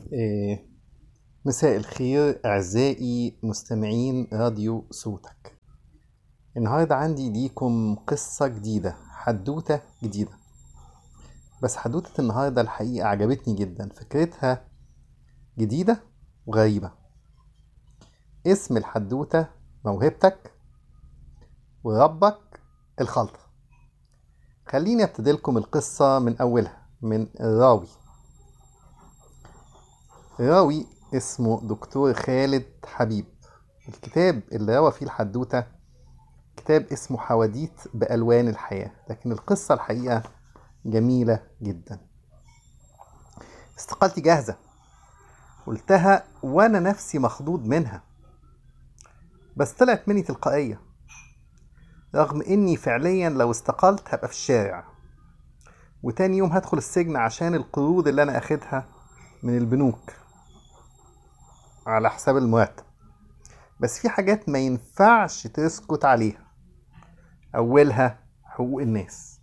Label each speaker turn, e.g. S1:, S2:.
S1: إيه، مساء الخير أعزائي مستمعين راديو صوتك النهاردة عندي ليكم قصة جديدة حدوتة جديدة بس حدوتة النهاردة الحقيقة عجبتني جدا فكرتها جديدة وغريبة اسم الحدوتة موهبتك وربك الخلطة خليني ابتدي لكم القصة من أولها من الراوي راوي اسمه دكتور خالد حبيب الكتاب اللي روى فيه الحدوتة كتاب اسمه حواديت بألوان الحياة لكن القصة الحقيقة جميلة جدا استقالتي جاهزة قلتها وأنا نفسي مخضوض منها بس طلعت مني تلقائية رغم إني فعليا لو استقلت هبقى في الشارع وتاني يوم هدخل السجن عشان القروض اللي أنا أخدها من البنوك على حساب المرتب بس في حاجات ما ينفعش تسكت عليها أولها حقوق الناس